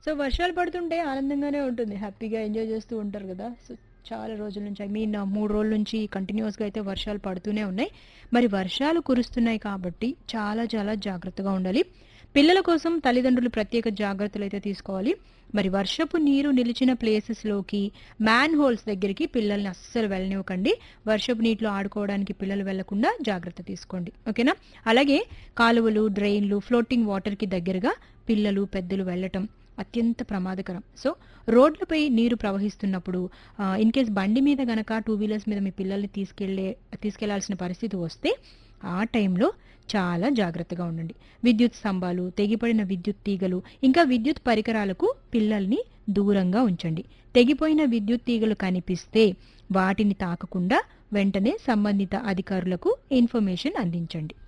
so వర్షాలు పడుతుంటే ఆనందంగానే ఉంటుంది హ్యాపీగా ఎంజాయ్ చేస్తూ ఉంటారు కదా సో చాలా రోజుల నుంచి ఐ మీన్ మూడు రోజుల నుంచి కంటిన్యూస్గా అయితే వర్షాలు పడుతూనే ఉన్నాయి మరి వర్షాలు కురుస్తున్నాయి కాబట్టి చాలా చాలా జాగ్రత్తగా ఉండాలి పిల్లల కోసం తల్లిదండ్రులు ప్రత్యేక జాగ్రత్తలు అయితే తీసుకోవాలి మరి వర్షపు నీరు నిలిచిన ప్లేసెస్లోకి మ్యాన్ హోల్స్ దగ్గరికి పిల్లల్ని అస్సలు వెళ్ళనివ్వకండి వర్షపు నీటిలో ఆడుకోవడానికి పిల్లలు వెళ్లకుండా జాగ్రత్త తీసుకోండి ఓకేనా అలాగే కాలువలు డ్రైన్లు ఫ్లోటింగ్ వాటర్కి దగ్గరగా పిల్లలు పెద్దలు వెళ్ళటం అత్యంత ప్రమాదకరం సో రోడ్లపై నీరు ప్రవహిస్తున్నప్పుడు ఇన్ కేస్ బండి మీద గనక టూ వీలర్స్ మీద మీ పిల్లల్ని తీసుకెళ్లే తీసుకెళ్లాల్సిన పరిస్థితి వస్తే ఆ టైంలో చాలా జాగ్రత్తగా ఉండండి విద్యుత్ స్తంభాలు తెగిపడిన విద్యుత్ తీగలు ఇంకా విద్యుత్ పరికరాలకు పిల్లల్ని దూరంగా ఉంచండి తెగిపోయిన విద్యుత్ తీగలు కనిపిస్తే వాటిని తాకకుండా వెంటనే సంబంధిత అధికారులకు ఇన్ఫర్మేషన్ అందించండి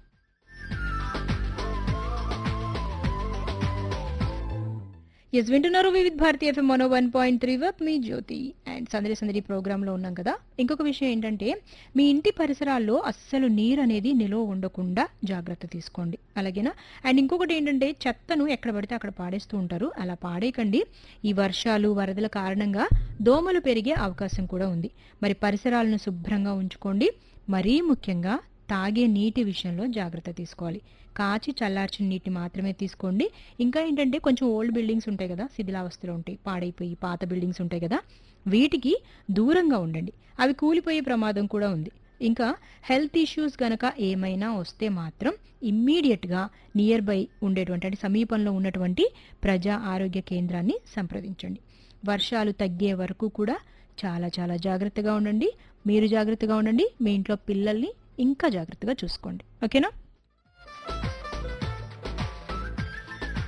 ఎస్ వింటున్నారు వివిధ్ భారతి ఎఫ్ఎం మనో వన్ పాయింట్ త్రీ వప్ మీ జ్యోతి అండ్ సందడి సందడి ప్రోగ్రాంలో ఉన్నాం కదా ఇంకొక విషయం ఏంటంటే మీ ఇంటి పరిసరాల్లో అస్సలు నీరు అనేది నిలువ ఉండకుండా జాగ్రత్త తీసుకోండి అలాగేనా అండ్ ఇంకొకటి ఏంటంటే చెత్తను ఎక్కడ పడితే అక్కడ పాడేస్తూ ఉంటారు అలా పాడేయకండి ఈ వర్షాలు వరదల కారణంగా దోమలు పెరిగే అవకాశం కూడా ఉంది మరి పరిసరాలను శుభ్రంగా ఉంచుకోండి మరీ ముఖ్యంగా తాగే నీటి విషయంలో జాగ్రత్త తీసుకోవాలి కాచి చల్లార్చిన నీటి మాత్రమే తీసుకోండి ఇంకా ఏంటంటే కొంచెం ఓల్డ్ బిల్డింగ్స్ ఉంటాయి కదా శిథిలావస్థలో ఉంటాయి పాడైపోయి పాత బిల్డింగ్స్ ఉంటాయి కదా వీటికి దూరంగా ఉండండి అవి కూలిపోయే ప్రమాదం కూడా ఉంది ఇంకా హెల్త్ ఇష్యూస్ గనక ఏమైనా వస్తే మాత్రం ఇమ్మీడియట్గా నియర్ బై ఉండేటువంటి అంటే సమీపంలో ఉన్నటువంటి ప్రజా ఆరోగ్య కేంద్రాన్ని సంప్రదించండి వర్షాలు తగ్గే వరకు కూడా చాలా చాలా జాగ్రత్తగా ఉండండి మీరు జాగ్రత్తగా ఉండండి మీ ఇంట్లో పిల్లల్ని ఇంకా జాగ్రత్తగా చూసుకోండి ఓకేనా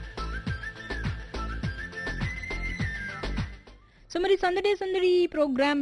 సో మరి సందడి సందడి ప్రోగ్రామ్